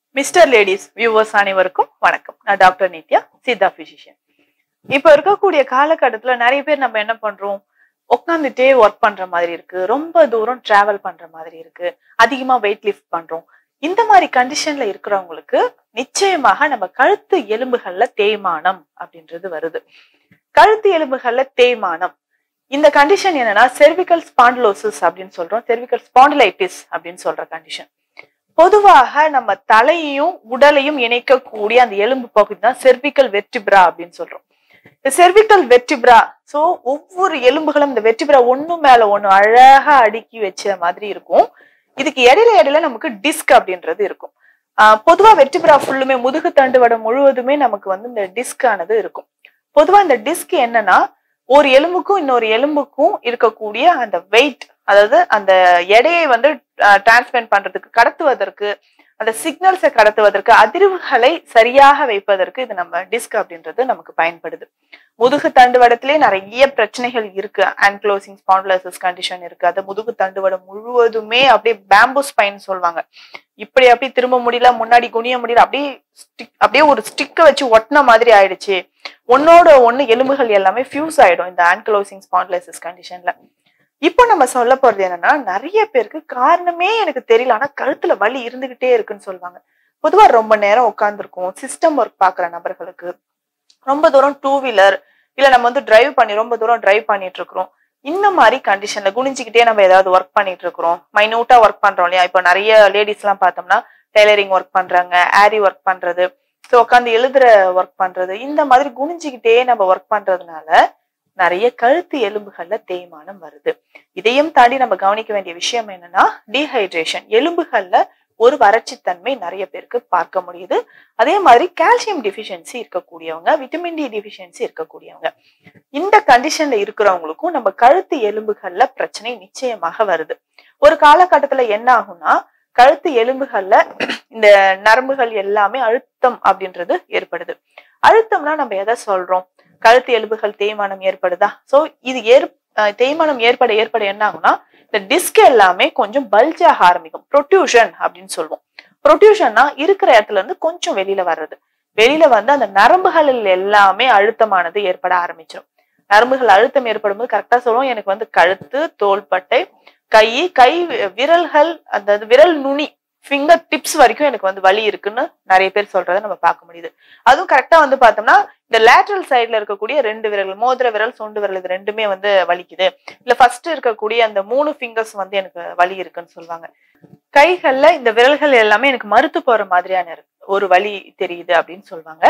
mister ladies viewers அனைவருக்கும் வணக்கம் நான் டாக்டர் நித்யா சித்தா பிசிஷியன் இப்ப இருக்கக்கூடிய காலகட்டத்துல நிறைய பேர் நம்ம என்ன பண்றோம் உட்காந்துட்டே ஒர்க் பண்ற மாதிரி இருக்கு ரொம்ப தூரம் டிராவல் பண்ற மாதிரி இருக்கு அதிகமா வெயிட் லிஃப்ட் பண்றோம் இந்த மாதிரி கண்டிஷன்ல இருக்கிறவங்களுக்கு நிச்சயமாக நம்ம கழுத்து எலும்புகள்ல தேய்மானம் அப்படின்றது வருது கழுத்து எலும்புகள்ல தேய்மானம் இந்த கண்டிஷன் என்னன்னா செர்விக்கல் ஸ்பாண்டிலோசிஸ் அப்படின்னு சொல்றோம் செர்விக்கல் ஸ்பாண்டிலைட்டிஸ் அப்படின்னு சொல்ற கண்டிஷன் பொதுவாக நம்ம தலையையும் உடலையும் இணைக்கக்கூடிய அந்த எலும்பு பகுதி தான் செர்விக்கல் வெர்டிப்ரா அப்படின்னு சொல்றோம் இந்த செர்விக்கல் வெர்டிப்ரா சோ ஒவ்வொரு எலும்புகளும் இந்த வெர்டிப்ரா ஒண்ணு மேல ஒண்ணு அழகா அடுக்கி வச்ச மாதிரி இருக்கும் இதுக்கு இடையில இடையில நமக்கு டிஸ்க் அப்படின்றது இருக்கும் ஆஹ் பொதுவா வெர்டிப்ரா ஃபுல்லுமே முதுகு தண்டுவடம் முழுவதுமே நமக்கு வந்து இந்த டிஸ்க் ஆனது இருக்கும் பொதுவா இந்த டிஸ்க் என்னன்னா ஒரு எலும்புக்கும் இன்னொரு எலும்புக்கும் இருக்கக்கூடிய அந்த வெயிட் அதாவது அந்த எடையை வந்து டிரான்ஸ்பெண்ட் பண்றதுக்கு கடத்துவதற்கு அந்த சிக்னல்ஸை கடத்துவதற்கு அதிர்வுகளை சரியாக வைப்பதற்கு இது நம்ம டிஸ்க் அப்படின்றது நமக்கு பயன்படுது முதுகு தண்டுவடத்திலே நிறைய பிரச்சனைகள் இருக்கு ஆன்க்ளோசிங் ஸ்பாண்டுலசிஸ் கண்டிஷன் இருக்கு அது முதுகு தண்டுவடம் முழுவதுமே அப்படியே பேம்பு ஸ்பைன் சொல்லுவாங்க இப்படி அப்படியே திரும்ப முடியல முன்னாடி குனிய முடியல அப்படியே stick- அப்படியே ஒரு ஸ்டிக்கை வச்சு ஒட்டின மாதிரி ஆயிடுச்சு ஒன்னோட ஒண்ணு எலும்புகள் எல்லாமே ஃபியூஸ் ஆயிடும் இந்த ஆன்க்ளோசிங் ஸ்பாண்டுலைசிஸ் கண்டிஷன்ல இப்போ நம்ம சொல்ல போறது என்னன்னா நிறைய பேருக்கு காரணமே எனக்கு தெரியல ஆனா கழுத்துல வலி இருந்துகிட்டே இருக்குன்னு சொல்லுவாங்க பொதுவா ரொம்ப நேரம் உட்காந்துருக்கும் சிஸ்டம் ஒர்க் பாக்குற நபர்களுக்கு ரொம்ப தூரம் டூ வீலர் இல்ல நம்ம வந்து டிரைவ் பண்ணி ரொம்ப தூரம் டிரைவ் பண்ணிட்டு இருக்கிறோம் இந்த மாதிரி கண்டிஷன்ல குனிஞ்சுக்கிட்டே நம்ம ஏதாவது ஒர்க் பண்ணிட்டு இருக்கிறோம் மைனூட்டா ஒர்க் பண்றோம் இல்லையா இப்போ நிறைய லேடிஸ் எல்லாம் பார்த்தோம்னா டெய்லரிங் ஒர்க் பண்றாங்க ஆரி ஒர்க் பண்றது ஸோ உட்காந்து எழுதுற ஒர்க் பண்றது இந்த மாதிரி குனிஞ்சுக்கிட்டே நம்ம ஒர்க் பண்றதுனால நிறைய கழுத்து எலும்புகள்ல தேய்மானம் வருது இதையும் தாண்டி நம்ம கவனிக்க வேண்டிய விஷயம் என்னன்னா டீஹைட்ரேஷன் எலும்புகள்ல ஒரு வறட்சித்தன்மை நிறைய பேருக்கு பார்க்க முடியுது அதே மாதிரி கால்சியம் டிஃபிஷியன்சி இருக்கக்கூடியவங்க விட்டமின் டி டிஃபிஷியன்சி இருக்கக்கூடியவங்க இந்த கண்டிஷன்ல இருக்கிறவங்களுக்கும் நம்ம கழுத்து எலும்புகள்ல பிரச்சனை நிச்சயமாக வருது ஒரு காலகட்டத்துல என்ன ஆகும்னா கழுத்து எலும்புகள்ல இந்த நரம்புகள் எல்லாமே அழுத்தம் அப்படின்றது ஏற்படுது அழுத்தம்னா நம்ம எதை சொல்றோம் கழுத்து எலும்புகள் தேய்மானம் ஏற்படுதா சோ இது ஏற் அஹ் தேய்மானம் ஏற்பட ஏற்பட என்ன ஆகும்னா இந்த டிஸ்க் எல்லாமே கொஞ்சம் பல்ஜ் ஆக ஆரம்பிக்கும் ப்ரொட்யூஷன் அப்படின்னு சொல்லுவோம் ப்ரொட்யூஷன்னா இருக்கிற இடத்துல இருந்து கொஞ்சம் வெளியில வர்றது வெளியில வந்து அந்த நரம்புகளில் எல்லாமே அழுத்தமானது ஏற்பட ஆரம்பிச்சிடும் நரம்புகள் அழுத்தம் ஏற்படும் போது கரெக்டா சொல்லுவோம் எனக்கு வந்து கழுத்து தோள்பட்டை கை கை விரல்கள் அந்த விரல் நுனி ஃபிங்கர் டிப்ஸ் வரைக்கும் எனக்கு வந்து வலி இருக்குன்னு நிறைய பேர் சொல்றதை நம்ம பார்க்க முடியுது அதுவும் கரெக்டா வந்து பார்த்தோம்னா இந்த லேட்ரல் சைடுல இருக்கக்கூடிய ரெண்டு விரல் மோதிர விரல் சொண்டு விரல் இது ரெண்டுமே வந்து வலிக்குது இல்ல ஃபர்ஸ்ட் இருக்கக்கூடிய அந்த மூணு ஃபிங்கர்ஸ் வந்து எனக்கு வலி இருக்குன்னு சொல்லுவாங்க கைகள்ல இந்த விரல்கள் எல்லாமே எனக்கு மறுத்து போற மாதிரியான இருக்கு ஒரு வலி தெரியுது அப்படின்னு சொல்லுவாங்க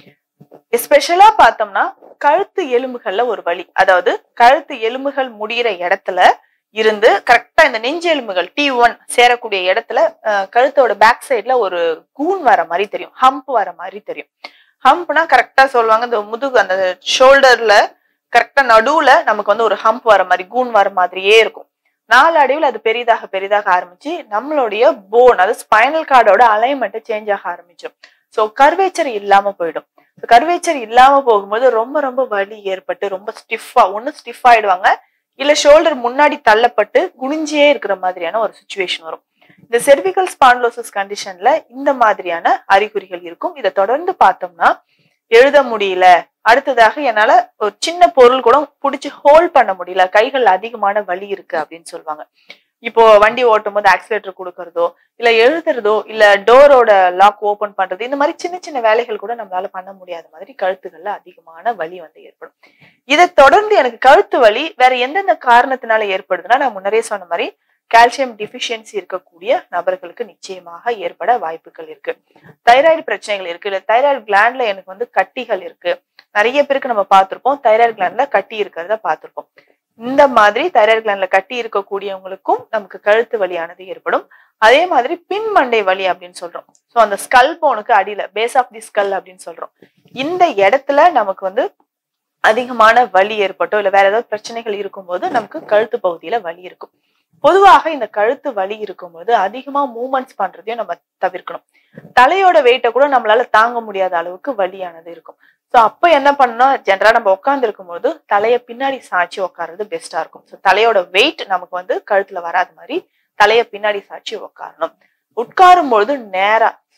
எஸ்பெஷலா பார்த்தோம்னா கழுத்து எலும்புகள்ல ஒரு வலி அதாவது கழுத்து எலும்புகள் முடியிற இடத்துல இருந்து கரெக்டா இந்த நெஞ்சு எலும்புகள் டி ஒன் சேரக்கூடிய இடத்துல அஹ், கழுத்தோட பேக் சைடுல ஒரு கூன் வர மாதிரி தெரியும் ஹம்ப் வர மாதிரி தெரியும் ஹம்ப்னா கரெக்டா சொல்லுவாங்க இந்த முதுகு அந்த ஷோல்டர்ல கரெக்டா நடுவுல நமக்கு வந்து ஒரு ஹம்ப் வர மாதிரி கூன் வர மாதிரியே இருக்கும் நாலு அடிவில் அது பெரிதாக பெரிதாக ஆரம்பிச்சு நம்மளுடைய போன் அது ஸ்பைனல் கார்டோட அலைன்மெண்ட் சேஞ்ச் ஆக ஆரம்பிச்சிடும் ஸோ கர்வேச்சர் இல்லாம போயிடும் கர்வேச்சர் இல்லாம போகும்போது ரொம்ப ரொம்ப வலி ஏற்பட்டு ரொம்ப ஸ்டிஃபா ஒண்ணு ஸ்டிஃப் ஆயிடுவாங்க இல்ல ஷோல்டர் முன்னாடி தள்ளப்பட்டு குனிஞ்சே இருக்கிற மாதிரியான ஒரு சுச்சுவேஷன் வரும் இந்த செர்விக்கல் ஸ்பான்லோசிஸ் கண்டிஷன்ல இந்த மாதிரியான அறிகுறிகள் இருக்கும் இதை தொடர்ந்து பார்த்தோம்னா எழுத முடியல அடுத்ததாக என்னால ஒரு சின்ன பொருள் கூட பிடிச்சி ஹோல்ட் பண்ண முடியல கைகள் அதிகமான வலி இருக்கு அப்படின்னு சொல்லுவாங்க இப்போ வண்டி ஓட்டும் போது ஆக்சிலேட்டர் கொடுக்கறதோ இல்ல எழுதுறதோ இல்ல டோரோட லாக் ஓபன் பண்றது இந்த மாதிரி சின்ன சின்ன வேலைகள் கூட நம்மளால பண்ண முடியாத மாதிரி கழுத்துகள்ல அதிகமான வலி வந்து ஏற்படும் இதை தொடர்ந்து எனக்கு கழுத்து வலி வேற எந்தெந்த காரணத்தினால ஏற்படுதுன்னா நான் முன்னரே சொன்ன மாதிரி கால்சியம் டிஃபிஷியன்சி இருக்கக்கூடிய நபர்களுக்கு நிச்சயமாக ஏற்பட வாய்ப்புகள் இருக்கு தைராய்டு பிரச்சனைகள் இருக்கு இல்ல தைராய்டு கிளாண்ட்ல எனக்கு வந்து கட்டிகள் இருக்கு நிறைய பேருக்கு நம்ம பார்த்திருப்போம் தைராய்டு கிளாண்ட்ல கட்டி இருக்கிறத பார்த்திருப்போம் இந்த மாதிரி தைராய்டு கிளாண்ட்ல கட்டி இருக்கக்கூடியவங்களுக்கும் நமக்கு கழுத்து வலியானது ஏற்படும் அதே மாதிரி பின் மண்டை வலி அப்படின்னு சொல்றோம் சோ அந்த ஸ்கல் போனுக்கு அடியில பேஸ் ஆஃப் தி ஸ்கல் அப்படின்னு சொல்றோம் இந்த இடத்துல நமக்கு வந்து அதிகமான வலி ஏற்பட்டோ இல்ல வேற ஏதாவது பிரச்சனைகள் இருக்கும்போது நமக்கு கழுத்து பகுதியில வலி இருக்கும் பொதுவாக இந்த கழுத்து வலி இருக்கும்போது அதிகமா மூமெண்ட்ஸ் பண்றதையும் நம்ம தவிர்க்கணும் தலையோட வெயிட்டை கூட நம்மளால தாங்க முடியாத அளவுக்கு வலியானது இருக்கும் சோ அப்ப என்ன பண்ணணும் ஜென்ரலா நம்ம உட்கார்ந்து இருக்கும்போது தலைய பின்னாடி சாய்ச்சி உட்கார்றது பெஸ்டா இருக்கும் சோ தலையோட வெயிட் நமக்கு வந்து கழுத்துல வராத மாதிரி தலைய பின்னாடி சாய்ச்சி உட்காரணும் உட்காரும் பொழுது நேரா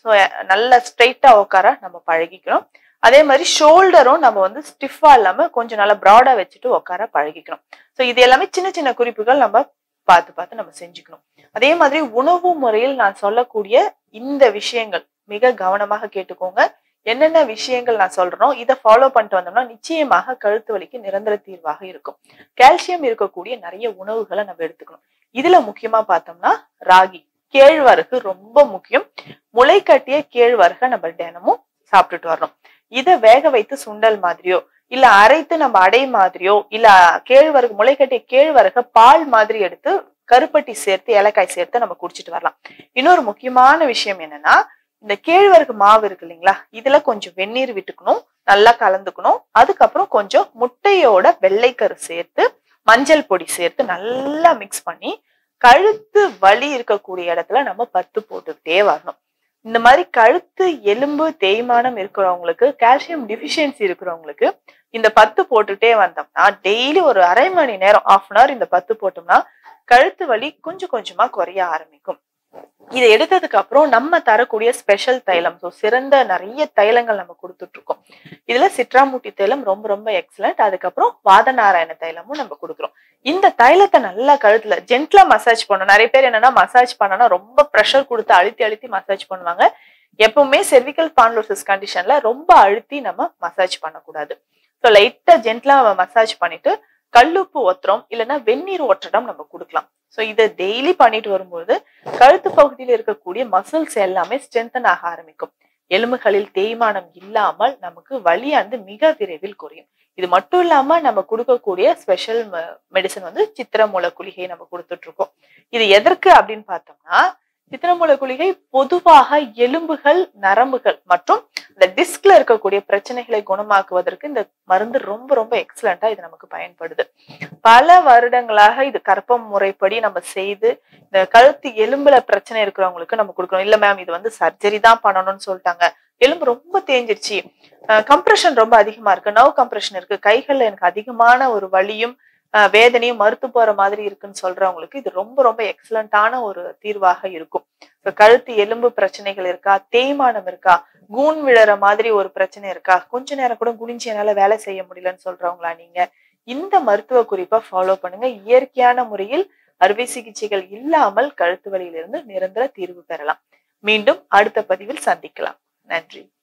ஸோ நல்ல ஸ்ட்ரைட்டா உட்கார நம்ம பழகிக்கணும் அதே மாதிரி ஷோல்டரும் நம்ம வந்து ஸ்டிஃபா இல்லாம கொஞ்சம் நல்லா ப்ராடா வச்சுட்டு உட்கார பழகிக்கணும் ஸோ இது எல்லாமே சின்ன சின்ன குறிப்புகள் நம்ம பார்த்து பார்த்து நம்ம செஞ்சுக்கணும் அதே மாதிரி உணவு முறையில் நான் சொல்லக்கூடிய இந்த விஷயங்கள் மிக கவனமாக கேட்டுக்கோங்க என்னென்ன விஷயங்கள் நான் சொல்றேனோ இதை ஃபாலோ பண்ணிட்டு வந்தோம்னா நிச்சயமாக கழுத்து வலிக்கு நிரந்தர தீர்வாக இருக்கும் கால்சியம் இருக்கக்கூடிய நிறைய உணவுகளை நம்ம எடுத்துக்கணும் இதுல முக்கியமா பார்த்தோம்னா ராகி கேழ்வரகு ரொம்ப முக்கியம் முளை கட்டிய கேழ்வரகை நம்ம தினமும் சாப்பிட்டுட்டு வரணும் இதை வேக வைத்து சுண்டல் மாதிரியோ இல்ல அரைத்து நம்ம அடை மாதிரியோ இல்ல கேழ்வரகு முளை கட்டிய கேழ்வரக பால் மாதிரி எடுத்து கருப்பட்டி சேர்த்து ஏலக்காய் சேர்த்து நம்ம குடிச்சிட்டு வரலாம் இன்னொரு முக்கியமான விஷயம் என்னன்னா இந்த கேழ்வரகு மாவு இருக்கு இல்லைங்களா இதுல கொஞ்சம் வெந்நீர் விட்டுக்கணும் நல்லா கலந்துக்கணும் அதுக்கப்புறம் கொஞ்சம் முட்டையோட வெள்ளைக்கரு சேர்த்து மஞ்சள் பொடி சேர்த்து நல்லா மிக்ஸ் பண்ணி கழுத்து வலி இருக்கக்கூடிய இடத்துல நம்ம பத்து போட்டுக்கிட்டே வரணும் இந்த மாதிரி கழுத்து எலும்பு தேய்மானம் இருக்கிறவங்களுக்கு கால்சியம் டிஃபிஷியன்சி இருக்கிறவங்களுக்கு இந்த பத்து போட்டுட்டே வந்தோம்னா டெய்லி ஒரு அரை மணி நேரம் ஆஃப் அன் ஹவர் இந்த பத்து போட்டோம்னா கழுத்து வலி கொஞ்சம் கொஞ்சமா குறைய ஆரம்பிக்கும் இதை எடுத்ததுக்கு அப்புறம் நம்ம தரக்கூடிய ஸ்பெஷல் தைலம் ஸோ சிறந்த நிறைய தைலங்கள் நம்ம கொடுத்துட்டு இருக்கோம் இதுல சிட்ராமூட்டி தைலம் ரொம்ப ரொம்ப எக்ஸலண்ட் அதுக்கப்புறம் வாதநாராயண தைலமும் நம்ம கொடுக்குறோம் இந்த தைலத்தை நல்லா கழுத்துல ஜென்ட்லா மசாஜ் பண்ணணும் நிறைய பேர் என்னன்னா மசாஜ் பண்ணனா ரொம்ப ப்ரெஷர் கொடுத்து அழுத்தி அழுத்தி மசாஜ் பண்ணுவாங்க எப்பவுமே செர்விக்கல் பான்லோசிஸ் கண்டிஷன்ல ரொம்ப அழுத்தி நம்ம மசாஜ் பண்ணக்கூடாது ஸோ லைட்டா ஜென்ட்லா மசாஜ் பண்ணிட்டு கல்லுப்பு ஒத்துறோம் இல்லைன்னா வெந்நீர் ஒற்றடம் நம்ம கொடுக்கலாம் ஸோ இதை டெய்லி பண்ணிட்டு வரும்போது கழுத்து பகுதியில் இருக்கக்கூடிய மசில்ஸ் எல்லாமே ஸ்ட்ரென்தன் ஆக ஆரம்பிக்கும் எலும்புகளில் தேய்மானம் இல்லாமல் நமக்கு வலியானது மிக விரைவில் குறையும் இது மட்டும் இல்லாம நம்ம கொடுக்கக்கூடிய ஸ்பெஷல் மெடிசன் வந்து சித்திரமூல குளிகை நம்ம கொடுத்துட்டு இருக்கோம் இது எதற்கு அப்படின்னு பார்த்தோம்னா சித்திரமூல குளிகை பொதுவாக எலும்புகள் நரம்புகள் மற்றும் இந்த டிஸ்க்ல இருக்கக்கூடிய பிரச்சனைகளை குணமாக்குவதற்கு இந்த மருந்து ரொம்ப ரொம்ப எக்ஸலண்டா இது நமக்கு பயன்படுது பல வருடங்களாக இது கற்பம் முறைப்படி நம்ம செய்து இந்த கழுத்து எலும்புல பிரச்சனை இருக்கிறவங்களுக்கு நம்ம கொடுக்கணும் இல்ல மேம் இது வந்து சர்ஜரி தான் பண்ணணும்னு சொல்லிட்டாங்க எலும்பு ரொம்ப தேஞ்சிருச்சு கம்ப்ரெஷன் ரொம்ப அதிகமா இருக்கு நர்வ் கம்ப்ரெஷன் இருக்கு கைகள்ல எனக்கு அதிகமான ஒரு வலியும் வேதனையும் மறுத்து போற மாதிரி இருக்குன்னு சொல்றவங்களுக்கு இது ரொம்ப ரொம்ப எக்ஸலண்டான ஒரு தீர்வாக இருக்கும் இப்ப கழுத்து எலும்பு பிரச்சனைகள் இருக்கா தேய்மானம் இருக்கா கூன் விழற மாதிரி ஒரு பிரச்சனை இருக்கா கொஞ்ச நேரம் கூட குனிஞ்சு என்னால வேலை செய்ய முடியலன்னு சொல்றவங்களா நீங்க இந்த மருத்துவ குறிப்பை ஃபாலோ பண்ணுங்க இயற்கையான முறையில் அறுவை சிகிச்சைகள் இல்லாமல் கழுத்து வலியிலிருந்து நிரந்தர தீர்வு பெறலாம் மீண்டும் அடுத்த பதிவில் சந்திக்கலாம் நன்றி